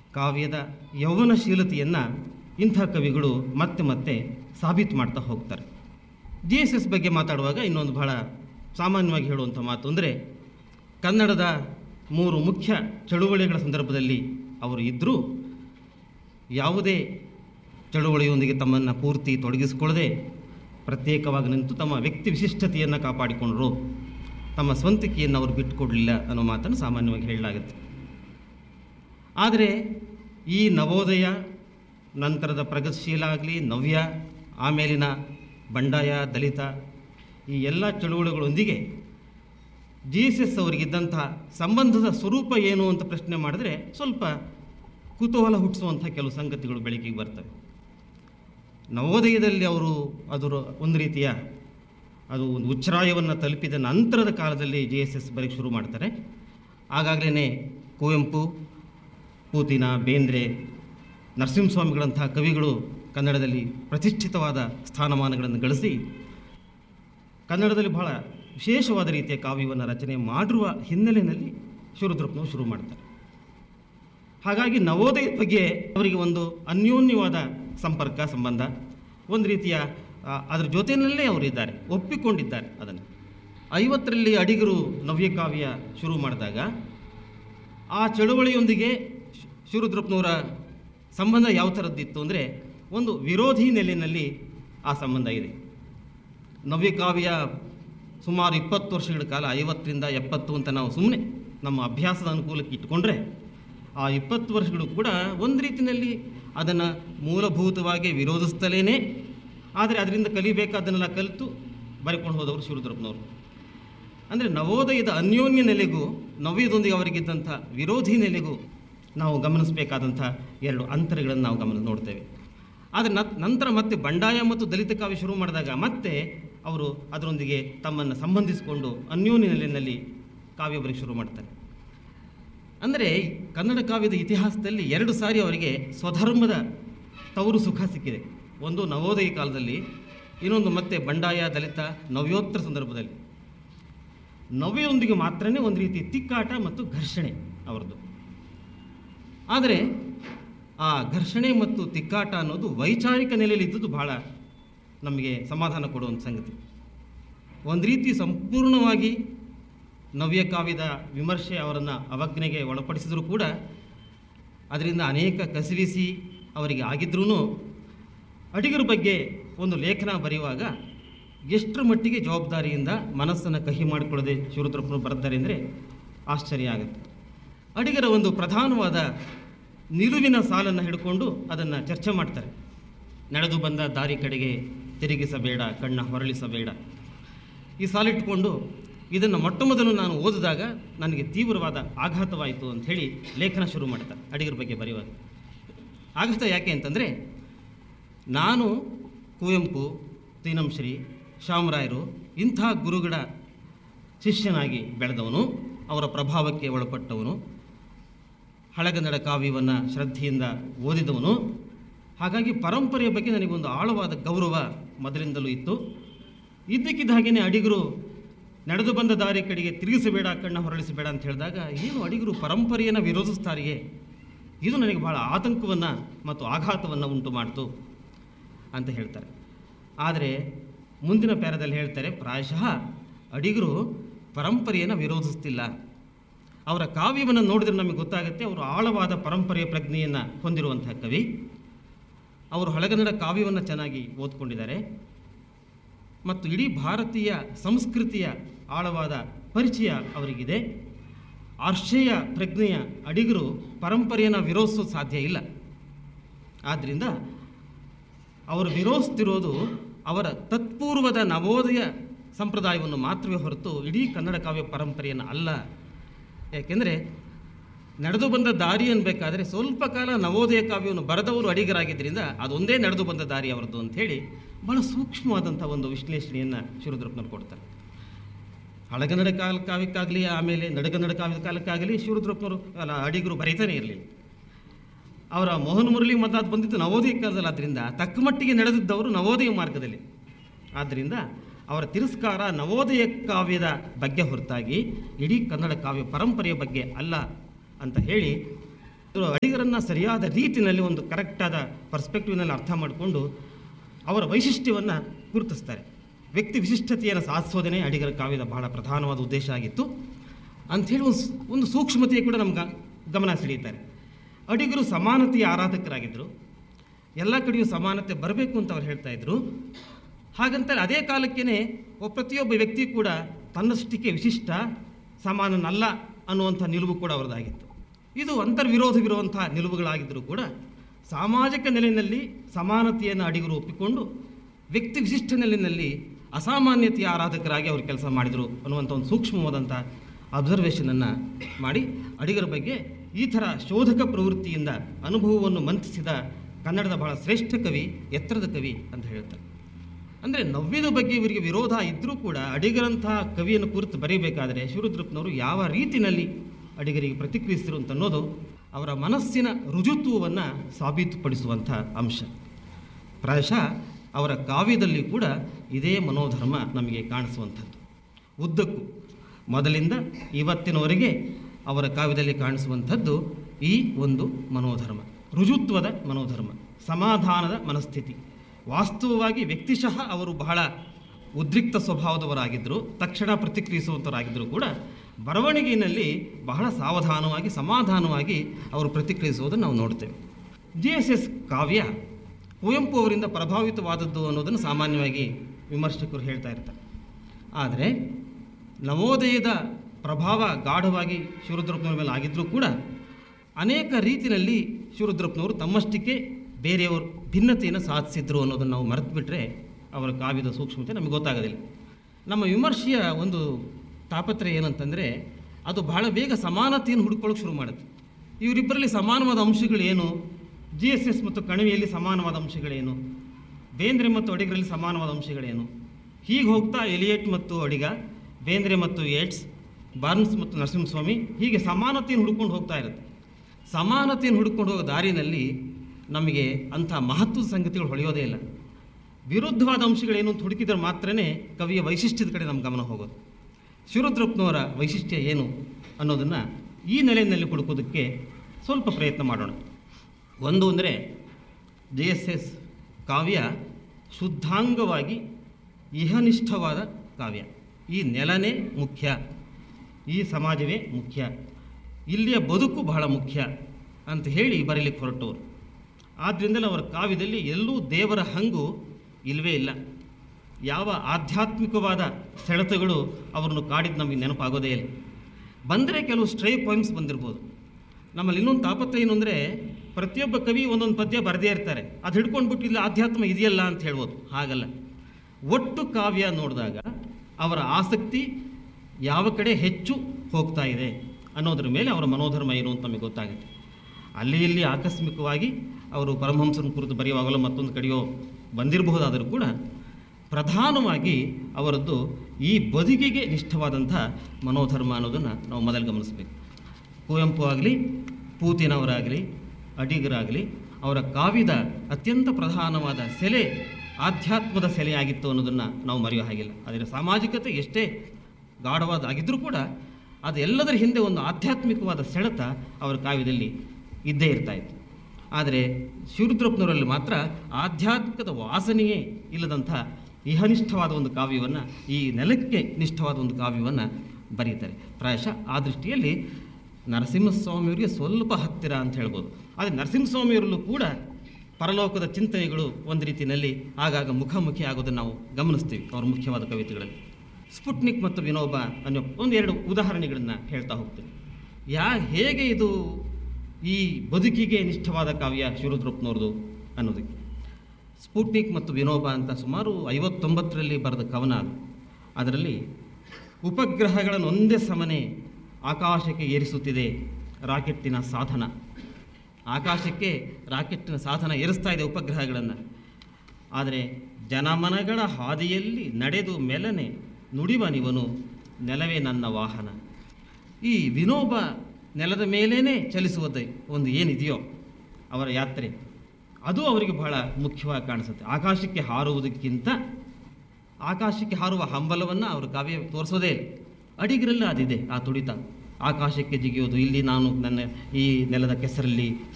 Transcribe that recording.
ಕಾವ್ಯದ ಯೌವನಶೀಲತೆಯನ್ನು ಇಂಥ ಕವಿಗಳು ಮತ್ತೆ ಮತ್ತೆ ಸಾಬೀತು ಮಾಡ್ತಾ ಹೋಗ್ತಾರೆ ಜಿ ಎಸ್ ಎಸ್ ಬಗ್ಗೆ ಮಾತಾಡುವಾಗ ಇನ್ನೊಂದು ಬಹಳ ಸಾಮಾನ್ಯವಾಗಿ ಹೇಳುವಂಥ ಮಾತು ಅಂದರೆ ಕನ್ನಡದ ಮೂರು ಮುಖ್ಯ ಚಳುವಳಿಗಳ ಸಂದರ್ಭದಲ್ಲಿ ಅವರು ಇದ್ದರೂ ಯಾವುದೇ ಚಳುವಳಿಯೊಂದಿಗೆ ತಮ್ಮನ್ನು ಪೂರ್ತಿ ತೊಡಗಿಸಿಕೊಳ್ಳದೆ ಪ್ರತ್ಯೇಕವಾಗಿ ನಿಂತು ತಮ್ಮ ವ್ಯಕ್ತಿ ವಿಶಿಷ್ಟತೆಯನ್ನು ಕಾಪಾಡಿಕೊಂಡರು ತಮ್ಮ ಸ್ವಂತಿಕೆಯನ್ನು ಅವರು ಬಿಟ್ಟುಕೊಡಲಿಲ್ಲ ಅನ್ನೋ ಮಾತನ್ನು ಸಾಮಾನ್ಯವಾಗಿ ಹೇಳಲಾಗುತ್ತೆ ಆದರೆ ಈ ನವೋದಯ ನಂತರದ ಪ್ರಗತಿಶೀಲ ಆಗಲಿ ನವ್ಯ ಆಮೇಲಿನ ಬಂಡಾಯ ದಲಿತ ಈ ಎಲ್ಲ ಚಳುವಳಿಗಳೊಂದಿಗೆ ಜಿ ಎಸ್ ಎಸ್ ಅವರಿಗಿದ್ದಂತಹ ಸಂಬಂಧದ ಸ್ವರೂಪ ಏನು ಅಂತ ಪ್ರಶ್ನೆ ಮಾಡಿದ್ರೆ ಸ್ವಲ್ಪ ಕುತೂಹಲ ಹುಟ್ಟಿಸುವಂಥ ಕೆಲವು ಸಂಗತಿಗಳು ಬೆಳಕಿಗೆ ಬರ್ತವೆ ನವೋದಯದಲ್ಲಿ ಅವರು ಅದರ ಒಂದು ರೀತಿಯ ಅದು ಒಂದು ಉಚ್ಛ್ರಾಯವನ್ನು ತಲುಪಿದ ನಂತರದ ಕಾಲದಲ್ಲಿ ಜೆ ಎಸ್ ಎಸ್ ಬರೀಕ್ ಶುರು ಮಾಡ್ತಾರೆ ಆಗಾಗಲೇ ಕುವೆಂಪು ಪೂತಿನ ಬೇಂದ್ರೆ ನರಸಿಂಹಸ್ವಾಮಿಗಳಂತಹ ಕವಿಗಳು ಕನ್ನಡದಲ್ಲಿ ಪ್ರತಿಷ್ಠಿತವಾದ ಸ್ಥಾನಮಾನಗಳನ್ನು ಗಳಿಸಿ ಕನ್ನಡದಲ್ಲಿ ಬಹಳ ವಿಶೇಷವಾದ ರೀತಿಯ ಕಾವ್ಯವನ್ನು ರಚನೆ ಮಾಡಿರುವ ಹಿನ್ನೆಲೆಯಲ್ಲಿ ಶಿವರುದ್ರಪ್ಪನವರು ಶುರು ಮಾಡ್ತಾರೆ ಹಾಗಾಗಿ ನವೋದಯದ ಬಗ್ಗೆ ಅವರಿಗೆ ಒಂದು ಅನ್ಯೋನ್ಯವಾದ ಸಂಪರ್ಕ ಸಂಬಂಧ ಒಂದು ರೀತಿಯ ಆ, ಅದರ ಜೊತೆಯಲ್ಲೇ ಅವರಿದ್ದಾರೆ ಒಪ್ಪಿಕೊಂಡಿದ್ದಾರೆ ಅದನ್ನು ಐವತ್ತರಲ್ಲಿ ಅಡಿಗರು ನವ್ಯಕಾವ್ಯ ಶುರು ಮಾಡಿದಾಗ ಆ ಚಳುವಳಿಯೊಂದಿಗೆ ಶಿ- ಶಿವರುದ್ರಪ್ಪನವರ ಸಂಬಂಧ ಯಾವ ಥರದ್ದಿತ್ತು ಅಂದರೆ ಒಂದು ವಿರೋಧಿ ನೆಲೆಯಲ್ಲಿ ಆ ಸಂಬಂಧ ಇದೆ ನವ್ಯಕಾವ್ಯ ಸುಮಾರು ಇಪ್ಪತ್ತು ವರ್ಷಗಳ ಕಾಲ ಐವತ್ತರಿಂದ ಎಪ್ಪತ್ತು ಅಂತ ನಾವು ಸುಮ್ಮನೆ ನಮ್ಮ ಅಭ್ಯಾಸದ ಅನುಕೂಲಕ್ಕೆ ಇಟ್ಕೊಂಡ್ರೆ ಆ ಇಪ್ಪತ್ತು ವರ್ಷಗಳು ಕೂಡ ಒಂದು ರೀತಿಯಲ್ಲಿ ಅದನ್ನು ಮೂಲಭೂತವಾಗಿ ವಿರೋಧಿಸ್ತಲೇ ಆದರೆ ಅದರಿಂದ ಕಲಿಬೇಕಾದನ್ನೆಲ್ಲ ಕಲಿತು ಬರೆಕೊಂಡು ಹೋದವರು ಶಿವರುದ್ರಪ್ಪನವರು ಅಂದರೆ ನವೋದಯದ ಅನ್ಯೋನ್ಯ ನೆಲೆಗೂ ನವ್ಯದೊಂದಿಗೆ ಅವರಿಗಿದ್ದಂಥ ವಿರೋಧಿ ನೆಲೆಗೂ ನಾವು ಗಮನಿಸಬೇಕಾದಂಥ ಎರಡು ಅಂತರಗಳನ್ನು ನಾವು ಗಮನ ನೋಡ್ತೇವೆ ಆದರೆ ನ- ನಂತರ ಮತ್ತೆ ಬಂಡಾಯ ಮತ್ತು ದಲಿತ ಕಾವ್ಯ ಶುರು ಮಾಡಿದಾಗ ಮತ್ತೆ ಅವರು ಅದರೊಂದಿಗೆ ತಮ್ಮನ್ನು ಸಂಬಂಧಿಸಿಕೊಂಡು ಅನ್ಯೋನ್ಯ ನೆಲೆಯಲ್ಲಿ ಕಾವ್ಯ ಬರೆಯಕ್ಕೆ ಶುರು ಮಾಡ್ತಾರೆ ಅಂದರೆ ಕನ್ನಡ ಕಾವ್ಯದ ಇತಿಹಾಸದಲ್ಲಿ ಎರಡು ಸಾರಿ ಅವರಿಗೆ ಸ್ವಧರ್ಮದ ತವರು ಸುಖ ಸಿಕ್ಕಿದೆ ಒಂದು ನವೋದಯ ಕಾಲದಲ್ಲಿ ಇನ್ನೊಂದು ಮತ್ತೆ ಬಂಡಾಯ ದಲಿತ ನವ್ಯೋತ್ತರ ಸಂದರ್ಭದಲ್ಲಿ ನವ್ಯದೊಂದಿಗೆ ಮಾತ್ರನೇ ಒಂದು ರೀತಿ ತಿಕ್ಕಾಟ ಮತ್ತು ಘರ್ಷಣೆ ಅವರದ್ದು ಆದರೆ ಆ ಘರ್ಷಣೆ ಮತ್ತು ತಿಕ್ಕಾಟ ಅನ್ನೋದು ವೈಚಾರಿಕ ನೆಲೆಯಲ್ಲಿ ಇದ್ದದ್ದು ಬಹಳ ನಮಗೆ ಸಮಾಧಾನ ಕೊಡುವಂಥ ಸಂಗತಿ ಒಂದು ರೀತಿ ಸಂಪೂರ್ಣವಾಗಿ ನವ್ಯ ಕಾವ್ಯದ ವಿಮರ್ಶೆ ಅವರನ್ನು ಅವಜ್ಞೆಗೆ ಒಳಪಡಿಸಿದರೂ ಕೂಡ ಅದರಿಂದ ಅನೇಕ ಕಸಿವಿಸಿ ಅವರಿಗೆ ಆಗಿದ್ರೂ ಅಡಿಗರ ಬಗ್ಗೆ ಒಂದು ಲೇಖನ ಬರೆಯುವಾಗ ಎಷ್ಟರ ಮಟ್ಟಿಗೆ ಜವಾಬ್ದಾರಿಯಿಂದ ಮನಸ್ಸನ್ನು ಕಹಿ ಮಾಡಿಕೊಳ್ಳದೆ ಶಿವರುದ್ರಪ್ಪನವರು ಬರೆದ್ದಾರೆ ಅಂದರೆ ಆಶ್ಚರ್ಯ ಆಗುತ್ತೆ ಅಡಿಗರ ಒಂದು ಪ್ರಧಾನವಾದ ನಿಲುವಿನ ಸಾಲನ್ನು ಹಿಡ್ಕೊಂಡು ಅದನ್ನು ಚರ್ಚೆ ಮಾಡ್ತಾರೆ ನಡೆದು ಬಂದ ದಾರಿ ಕಡೆಗೆ ತಿರುಗಿಸಬೇಡ ಕಣ್ಣ ಹೊರಳಿಸಬೇಡ ಈ ಸಾಲಿಟ್ಟುಕೊಂಡು ಇದನ್ನು ಮೊಟ್ಟ ಮೊದಲು ನಾನು ಓದಿದಾಗ ನನಗೆ ತೀವ್ರವಾದ ಆಘಾತವಾಯಿತು ಅಂಥೇಳಿ ಲೇಖನ ಶುರು ಮಾಡ್ತಾರೆ ಅಡಿಗರ ಬಗ್ಗೆ ಬರೆಯುವಾಗ ಆಘಾತ ಯಾಕೆ ಅಂತಂದರೆ ನಾನು ಕುವೆಂಪು ತೀನಂಶ್ರೀ ಶ್ಯಾಮರಾಯರು ಇಂಥ ಗುರುಗಳ ಶಿಷ್ಯನಾಗಿ ಬೆಳೆದವನು ಅವರ ಪ್ರಭಾವಕ್ಕೆ ಒಳಪಟ್ಟವನು ಹಳಗನ್ನಡ ಕಾವ್ಯವನ್ನು ಶ್ರದ್ಧೆಯಿಂದ ಓದಿದವನು ಹಾಗಾಗಿ ಪರಂಪರೆಯ ಬಗ್ಗೆ ನನಗೊಂದು ಆಳವಾದ ಗೌರವ ಮೊದಲಿಂದಲೂ ಇತ್ತು ಇದ್ದಕ್ಕಿದ್ದ ಹಾಗೆಯೇ ಅಡಿಗರು ನಡೆದು ಬಂದ ದಾರಿ ಕಡೆಗೆ ತಿರುಗಿಸಬೇಡ ಕಣ್ಣ ಹೊರಳಿಸಬೇಡ ಅಂತ ಹೇಳಿದಾಗ ಏನು ಅಡಿಗರು ಪರಂಪರೆಯನ್ನು ವಿರೋಧಿಸ್ತಾರೆಯೇ ಇದು ನನಗೆ ಬಹಳ ಆತಂಕವನ್ನು ಮತ್ತು ಆಘಾತವನ್ನು ಉಂಟು ಮಾಡಿತು ಅಂತ ಹೇಳ್ತಾರೆ ಆದರೆ ಮುಂದಿನ ಪ್ಯಾರದಲ್ಲಿ ಹೇಳ್ತಾರೆ ಪ್ರಾಯಶಃ ಅಡಿಗರು ಪರಂಪರೆಯನ್ನು ವಿರೋಧಿಸ್ತಿಲ್ಲ ಅವರ ಕಾವ್ಯವನ್ನು ನೋಡಿದ್ರೆ ನಮಗೆ ಗೊತ್ತಾಗುತ್ತೆ ಅವರು ಆಳವಾದ ಪರಂಪರೆಯ ಪ್ರಜ್ಞೆಯನ್ನು ಹೊಂದಿರುವಂತಹ ಕವಿ ಅವರು ಹಳಗನ್ನಡ ಕಾವ್ಯವನ್ನು ಚೆನ್ನಾಗಿ ಓದ್ಕೊಂಡಿದ್ದಾರೆ ಮತ್ತು ಇಡೀ ಭಾರತೀಯ ಸಂಸ್ಕೃತಿಯ ಆಳವಾದ ಪರಿಚಯ ಅವರಿಗಿದೆ ಆರ್ಷೇಯ ಪ್ರಜ್ಞೆಯ ಅಡಿಗರು ಪರಂಪರೆಯನ್ನು ವಿರೋಧಿಸೋದು ಸಾಧ್ಯ ಇಲ್ಲ ಆದ್ದರಿಂದ ಅವರು ವಿರೋಧಿಸ್ತಿರೋದು ಅವರ ತತ್ಪೂರ್ವದ ನವೋದಯ ಸಂಪ್ರದಾಯವನ್ನು ಮಾತ್ರವೇ ಹೊರತು ಇಡೀ ಕನ್ನಡ ಕಾವ್ಯ ಪರಂಪರೆಯನ್ನು ಅಲ್ಲ ಯಾಕೆಂದರೆ ನಡೆದು ಬಂದ ದಾರಿ ಅನ್ಬೇಕಾದ್ರೆ ಸ್ವಲ್ಪ ಕಾಲ ನವೋದಯ ಕಾವ್ಯವನ್ನು ಬರೆದವರು ಅಡಿಗರಾಗಿದ್ದರಿಂದ ಅದೊಂದೇ ನಡೆದು ಬಂದ ದಾರಿ ಅವರದ್ದು ಅಂಥೇಳಿ ಬಹಳ ಸೂಕ್ಷ್ಮವಾದಂಥ ಒಂದು ವಿಶ್ಲೇಷಣೆಯನ್ನು ಶಿವರುದ್ರಪ್ಪನವ್ರು ಕೊಡ್ತಾರೆ ಹಳಗನ್ನಡ ಕಾಲ ಕಾವ್ಯಕ್ಕಾಗಲಿ ಆಮೇಲೆ ನಡಗನ್ನಡ ಕಾವ್ಯದ ಕಾಲಕ್ಕಾಗಲಿ ಶಿವರುದ್ರಪ್ಪನವರು ಅಲ್ಲ ಅಡಿಗರು ಬರೀತಾನೆ ಇರಲಿಲ್ಲ ಅವರ ಮೋಹನ್ ಮುರಳಿ ಮತ್ತು ಅದು ಬಂದಿದ್ದು ನವೋದಯ ಕಾಲದಲ್ಲಿ ಆದ್ದರಿಂದ ತಕ್ಕ ಮಟ್ಟಿಗೆ ನಡೆದಿದ್ದವರು ನವೋದಯ ಮಾರ್ಗದಲ್ಲಿ ಆದ್ದರಿಂದ ಅವರ ತಿರಸ್ಕಾರ ನವೋದಯ ಕಾವ್ಯದ ಬಗ್ಗೆ ಹೊರತಾಗಿ ಇಡೀ ಕನ್ನಡ ಕಾವ್ಯ ಪರಂಪರೆಯ ಬಗ್ಗೆ ಅಲ್ಲ ಅಂತ ಹೇಳಿ ಇವರು ಅಡಿಗರನ್ನು ಸರಿಯಾದ ರೀತಿಯಲ್ಲಿ ಒಂದು ಕರೆಕ್ಟಾದ ಪರ್ಸ್ಪೆಕ್ಟಿವ್ನಲ್ಲಿ ಅರ್ಥ ಮಾಡಿಕೊಂಡು ಅವರ ವೈಶಿಷ್ಟ್ಯವನ್ನು ಗುರುತಿಸ್ತಾರೆ ವ್ಯಕ್ತಿ ವಿಶಿಷ್ಟತೆಯನ್ನು ಸಾಧಿಸೋದೇ ಅಡಿಗರ ಕಾವ್ಯದ ಬಹಳ ಪ್ರಧಾನವಾದ ಉದ್ದೇಶ ಆಗಿತ್ತು ಅಂಥೇಳಿ ಒಂದು ಸ್- ಒಂದು ಸೂಕ್ಷ್ಮತೆಯ ಕೂಡ ನಮ್ಗೆ ಗಮನ ಸೆಳೆಯುತ್ತಾರೆ ಅಡಿಗರು ಸಮಾನತೆಯ ಆರಾಧಕರಾಗಿದ್ದರು ಎಲ್ಲ ಕಡೆಯೂ ಸಮಾನತೆ ಬರಬೇಕು ಅಂತ ಅವ್ರು ಹೇಳ್ತಾ ಇದ್ರು ಹಾಗಂತೇಳಿ ಅದೇ ಕಾಲಕ್ಕೇ ಪ್ರತಿಯೊಬ್ಬ ವ್ಯಕ್ತಿ ಕೂಡ ತನ್ನಷ್ಟಕ್ಕೆ ವಿಶಿಷ್ಟ ಸಮಾನನಲ್ಲ ಅನ್ನುವಂಥ ನಿಲುವು ಕೂಡ ಅವರದಾಗಿತ್ತು ಇದು ಅಂತರ್ವಿರೋಧವಿರುವಂಥ ನಿಲುವುಗಳಾಗಿದ್ದರೂ ಕೂಡ ಸಾಮಾಜಿಕ ನೆಲೆಯಲ್ಲಿ ಸಮಾನತೆಯನ್ನು ಅಡಿಗರು ಒಪ್ಪಿಕೊಂಡು ವ್ಯಕ್ತಿ ವಿಶಿಷ್ಟ ನೆಲೆಯಲ್ಲಿ ಅಸಾಮಾನ್ಯತೆಯ ಆರಾಧಕರಾಗಿ ಅವರು ಕೆಲಸ ಮಾಡಿದರು ಅನ್ನುವಂಥ ಒಂದು ಸೂಕ್ಷ್ಮವಾದಂಥ ಅಬ್ಸರ್ವೇಷನನ್ನು ಮಾಡಿ ಅಡಿಗರ ಬಗ್ಗೆ ಈ ಥರ ಶೋಧಕ ಪ್ರವೃತ್ತಿಯಿಂದ ಅನುಭವವನ್ನು ಮಂತಿಸಿದ ಕನ್ನಡದ ಬಹಳ ಶ್ರೇಷ್ಠ ಕವಿ ಎತ್ತರದ ಕವಿ ಅಂತ ಹೇಳ್ತಾರೆ ಅಂದರೆ ನವ್ಯದ ಬಗ್ಗೆ ಇವರಿಗೆ ವಿರೋಧ ಇದ್ದರೂ ಕೂಡ ಅಡಿಗರಂತಹ ಕವಿಯನ್ನು ಕುರಿತು ಬರೀಬೇಕಾದರೆ ಶಿವರುದ್ರಪ್ಪನವರು ಯಾವ ರೀತಿಯಲ್ಲಿ ಅಡಿಗರಿಗೆ ಪ್ರತಿಕ್ರಿಯಿಸಿರು ಅಂತ ಅನ್ನೋದು ಅವರ ಮನಸ್ಸಿನ ರುಜುತ್ವವನ್ನು ಸಾಬೀತುಪಡಿಸುವಂಥ ಅಂಶ ಪ್ರಾಯಶಃ ಅವರ ಕಾವ್ಯದಲ್ಲಿ ಕೂಡ ಇದೇ ಮನೋಧರ್ಮ ನಮಗೆ ಕಾಣಿಸುವಂಥದ್ದು ಉದ್ದಕ್ಕೂ ಮೊದಲಿಂದ ಇವತ್ತಿನವರೆಗೆ ಅವರ ಕಾವ್ಯದಲ್ಲಿ ಕಾಣಿಸುವಂಥದ್ದು ಈ ಒಂದು ಮನೋಧರ್ಮ ರುಜುತ್ವದ ಮನೋಧರ್ಮ ಸಮಾಧಾನದ ಮನಸ್ಥಿತಿ ವಾಸ್ತವವಾಗಿ ವ್ಯಕ್ತಿಶಃ ಅವರು ಬಹಳ ಉದ್ರಿಕ್ತ ಸ್ವಭಾವದವರಾಗಿದ್ದರು ತಕ್ಷಣ ಪ್ರತಿಕ್ರಿಯಿಸುವಂಥವರಾಗಿದ್ದರೂ ಕೂಡ ಬರವಣಿಗೆಯಲ್ಲಿ ಬಹಳ ಸಾವಧಾನವಾಗಿ ಸಮಾಧಾನವಾಗಿ ಅವರು ಪ್ರತಿಕ್ರಿಯಿಸುವುದನ್ನು ನಾವು ನೋಡ್ತೇವೆ ಜಿ ಎಸ್ ಎಸ್ ಕಾವ್ಯ ಕುವೆಂಪು ಅವರಿಂದ ಪ್ರಭಾವಿತವಾದದ್ದು ಅನ್ನೋದನ್ನು ಸಾಮಾನ್ಯವಾಗಿ ವಿಮರ್ಶಕರು ಹೇಳ್ತಾ ಇರ್ತಾರೆ ಆದರೆ ನವೋದಯದ ಪ್ರಭಾವ ಗಾಢವಾಗಿ ಶಿವರುದ್ರಪ್ಪನವ್ರ ಮೇಲೆ ಆಗಿದ್ದರೂ ಕೂಡ ಅನೇಕ ರೀತಿಯಲ್ಲಿ ಶಿವರುದ್ರಪ್ಪನವರು ತಮ್ಮಷ್ಟಕ್ಕೆ ಬೇರೆಯವರು ಭಿನ್ನತೆಯನ್ನು ಸಾಧಿಸಿದ್ರು ಅನ್ನೋದನ್ನು ನಾವು ಮರೆತು ಬಿಟ್ಟರೆ ಅವರ ಕಾವ್ಯದ ಸೂಕ್ಷ್ಮತೆ ನಮಗೆ ಗೊತ್ತಾಗೋದಿಲ್ಲ ನಮ್ಮ ವಿಮರ್ಶೆಯ ಒಂದು ತಾಪತ್ರೆ ಏನಂತಂದರೆ ಅದು ಬಹಳ ಬೇಗ ಸಮಾನತೆಯನ್ನು ಹುಡುಕೊಳ್ಳೋಕೆ ಶುರು ಮಾಡುತ್ತೆ ಇವರಿಬ್ಬರಲ್ಲಿ ಸಮಾನವಾದ ಅಂಶಗಳೇನು ಜಿ ಎಸ್ ಎಸ್ ಮತ್ತು ಕಣಿವೆಯಲ್ಲಿ ಸಮಾನವಾದ ಅಂಶಗಳೇನು ಬೇಂದ್ರೆ ಮತ್ತು ಅಡಿಗರಲ್ಲಿ ಸಮಾನವಾದ ಅಂಶಗಳೇನು ಹೀಗೆ ಹೋಗ್ತಾ ಎಲಿಯಟ್ ಮತ್ತು ಅಡಿಗ ಬೇಂದ್ರೆ ಮತ್ತು ಏಟ್ಸ್ ಬಾರ್ನ್ಸ್ ಮತ್ತು ನರಸಿಂಹಸ್ವಾಮಿ ಹೀಗೆ ಸಮಾನತೆಯನ್ನು ಹುಡ್ಕೊಂಡು ಹೋಗ್ತಾ ಇರುತ್ತೆ ಸಮಾನತೆಯನ್ನು ಹುಡ್ಕೊಂಡು ಹೋಗೋ ದಾರಿನಲ್ಲಿ ನಮಗೆ ಅಂಥ ಮಹತ್ವದ ಸಂಗತಿಗಳು ಹೊಳೆಯೋದೇ ಇಲ್ಲ ವಿರುದ್ಧವಾದ ಅಂಶಗಳೇನು ಅಂತ ಹುಡುಕಿದ್ರೆ ಮಾತ್ರನೇ ಕವಿಯ ವೈಶಿಷ್ಟ್ಯದ ಕಡೆ ನಮ್ಮ ಗಮನ ಹೋಗೋದು ಶಿವರುದ್ರಪ್ಪನವರ ವೈಶಿಷ್ಟ್ಯ ಏನು ಅನ್ನೋದನ್ನು ಈ ನೆಲೆಯಲ್ಲಿ ಹುಡುಕೋದಕ್ಕೆ ಸ್ವಲ್ಪ ಪ್ರಯತ್ನ ಮಾಡೋಣ ಒಂದು ಅಂದರೆ ಜೆ ಎಸ್ ಎಸ್ ಕಾವ್ಯ ಶುದ್ಧಾಂಗವಾಗಿ ಇಹನಿಷ್ಠವಾದ ಕಾವ್ಯ ಈ ನೆಲನೇ ಮುಖ್ಯ ಈ ಸಮಾಜವೇ ಮುಖ್ಯ ಇಲ್ಲಿಯ ಬದುಕು ಬಹಳ ಮುಖ್ಯ ಅಂತ ಹೇಳಿ ಬರೀಲಿಕ್ಕೆ ಹೊರಟವರು ಆದ್ದರಿಂದಲೇ ಅವರ ಕಾವ್ಯದಲ್ಲಿ ಎಲ್ಲೂ ದೇವರ ಹಂಗು ಇಲ್ಲವೇ ಇಲ್ಲ ಯಾವ ಆಧ್ಯಾತ್ಮಿಕವಾದ ಸೆಳೆತಗಳು ಅವರನ್ನು ಕಾಡಿದ್ದು ನಮಗೆ ನೆನಪಾಗೋದೇ ಇಲ್ಲ ಬಂದರೆ ಕೆಲವು ಸ್ಟ್ರೈ ಪೊಯಿಮ್ಸ್ ಬಂದಿರ್ಬೋದು ನಮ್ಮಲ್ಲಿ ಇನ್ನೊಂದು ತಾಪತ್ರೆ ಏನು ಅಂದರೆ ಪ್ರತಿಯೊಬ್ಬ ಕವಿ ಒಂದೊಂದು ಪದ್ಯ ಬರೆದೇ ಇರ್ತಾರೆ ಅದು ಹಿಡ್ಕೊಂಡ್ಬಿಟ್ಟು ಇಲ್ಲಿ ಆಧ್ಯಾತ್ಮ ಇದೆಯಲ್ಲ ಅಂತ ಹೇಳ್ಬೋದು ಹಾಗಲ್ಲ ಒಟ್ಟು ಕಾವ್ಯ ನೋಡಿದಾಗ ಅವರ ಆಸಕ್ತಿ ಯಾವ ಕಡೆ ಹೆಚ್ಚು ಹೋಗ್ತಾ ಇದೆ ಅನ್ನೋದ್ರ ಮೇಲೆ ಅವರ ಮನೋಧರ್ಮ ಏನು ಅಂತ ನಮಗೆ ಗೊತ್ತಾಗುತ್ತೆ ಅಲ್ಲಿ ಇಲ್ಲಿ ಆಕಸ್ಮಿಕವಾಗಿ ಅವರು ಪರಮಹಂಸನ ಕುರಿತು ಬರೆಯುವಾಗಲೂ ಮತ್ತೊಂದು ಕಡೆಯೋ ಬಂದಿರಬಹುದಾದರೂ ಕೂಡ ಪ್ರಧಾನವಾಗಿ ಅವರದ್ದು ಈ ಬದುಕಿಗೆ ನಿಷ್ಠವಾದಂಥ ಮನೋಧರ್ಮ ಅನ್ನೋದನ್ನು ನಾವು ಮೊದಲು ಗಮನಿಸಬೇಕು ಕುವೆಂಪು ಆಗಲಿ ಪೂತಿನವರಾಗಲಿ ಅಡಿಗರಾಗಲಿ ಅವರ ಕಾವ್ಯದ ಅತ್ಯಂತ ಪ್ರಧಾನವಾದ ಸೆಲೆ ಆಧ್ಯಾತ್ಮದ ಸೆಲೆಯಾಗಿತ್ತು ಅನ್ನೋದನ್ನು ನಾವು ಮರೆಯೋ ಹಾಗಿಲ್ಲ ಅದರ ಸಾಮಾಜಿಕತೆ ಎಷ್ಟೇ ಗಾಢವಾದಾಗಿದ್ದರೂ ಕೂಡ ಅದೆಲ್ಲದರ ಹಿಂದೆ ಒಂದು ಆಧ್ಯಾತ್ಮಿಕವಾದ ಸೆಳೆತ ಅವರ ಕಾವ್ಯದಲ್ಲಿ ಇದ್ದೇ ಇರ್ತಾ ಇತ್ತು ಆದರೆ ಶಿವರುದ್ರಪ್ಪನವರಲ್ಲಿ ಮಾತ್ರ ಆಧ್ಯಾತ್ಮಿಕದ ವಾಸನೆಯೇ ಇಲ್ಲದಂಥ ಇಹನಿಷ್ಠವಾದ ಒಂದು ಕಾವ್ಯವನ್ನು ಈ ನೆಲಕ್ಕೆ ನಿಷ್ಠವಾದ ಒಂದು ಕಾವ್ಯವನ್ನು ಬರೀತಾರೆ ಪ್ರಾಯಶಃ ಆ ದೃಷ್ಟಿಯಲ್ಲಿ ನರಸಿಂಹಸ್ವಾಮಿಯವರಿಗೆ ಸ್ವಲ್ಪ ಹತ್ತಿರ ಅಂತ ಹೇಳ್ಬೋದು ಆದರೆ ನರಸಿಂಹಸ್ವಾಮಿಯವರಲ್ಲೂ ಕೂಡ ಪರಲೋಕದ ಚಿಂತನೆಗಳು ಒಂದು ರೀತಿಯಲ್ಲಿ ಆಗಾಗ ಮುಖಾಮುಖಿ ಆಗೋದನ್ನು ನಾವು ಗಮನಿಸ್ತೀವಿ ಅವರ ಮುಖ್ಯವಾದ ಕವಿತೆಗಳಲ್ಲಿ ಸ್ಪುಟ್ನಿಕ್ ಮತ್ತು ವಿನೋಬ ಅನ್ನೋ ಒಂದೆರಡು ಉದಾಹರಣೆಗಳನ್ನು ಹೇಳ್ತಾ ಹೋಗ್ತೀನಿ ಯಾ ಹೇಗೆ ಇದು ಈ ಬದುಕಿಗೆ ನಿಷ್ಠವಾದ ಕಾವ್ಯ ಶಿವರುದ್ರಪ್ಪನವ್ರದ್ದು ಅನ್ನೋದಕ್ಕೆ ಸ್ಪುಟ್ನಿಕ್ ಮತ್ತು ವಿನೋಬ ಅಂತ ಸುಮಾರು ಐವತ್ತೊಂಬತ್ತರಲ್ಲಿ ಬರೆದ ಕವನ ಅದು ಅದರಲ್ಲಿ ಉಪಗ್ರಹಗಳನ್ನು ಒಂದೇ ಸಮನೆ ಆಕಾಶಕ್ಕೆ ಏರಿಸುತ್ತಿದೆ ರಾಕೆಟ್ಟಿನ ಸಾಧನ ಆಕಾಶಕ್ಕೆ ರಾಕೆಟ್ಟಿನ ಸಾಧನ ಏರಿಸ್ತಾ ಇದೆ ಉಪಗ್ರಹಗಳನ್ನು ಆದರೆ ಜನಮನಗಳ ಹಾದಿಯಲ್ಲಿ ನಡೆದು ಮೆಲನೆ ನುಡಿವನಿವನು ನೆಲವೇ ನನ್ನ ವಾಹನ ಈ ವಿನೋಬ ನೆಲದ ಮೇಲೇ ಚಲಿಸುವುದೇ ಒಂದು ಏನಿದೆಯೋ ಅವರ ಯಾತ್ರೆ ಅದು ಅವರಿಗೆ ಬಹಳ ಮುಖ್ಯವಾಗಿ ಕಾಣಿಸುತ್ತೆ ಆಕಾಶಕ್ಕೆ ಹಾರುವುದಕ್ಕಿಂತ ಆಕಾಶಕ್ಕೆ ಹಾರುವ ಹಂಬಲವನ್ನು ಅವರು ಕಾವ್ಯ ತೋರಿಸೋದೇ ಇಲ್ಲ ಅಡಿಗರೆಲ್ಲ ಅದಿದೆ ಆ ತುಡಿತ ಆಕಾಶಕ್ಕೆ ಜಿಗಿಯೋದು ಇಲ್ಲಿ ನಾನು ನನ್ನ ಈ ನೆಲದ ಕೆಸರಲ್ಲಿ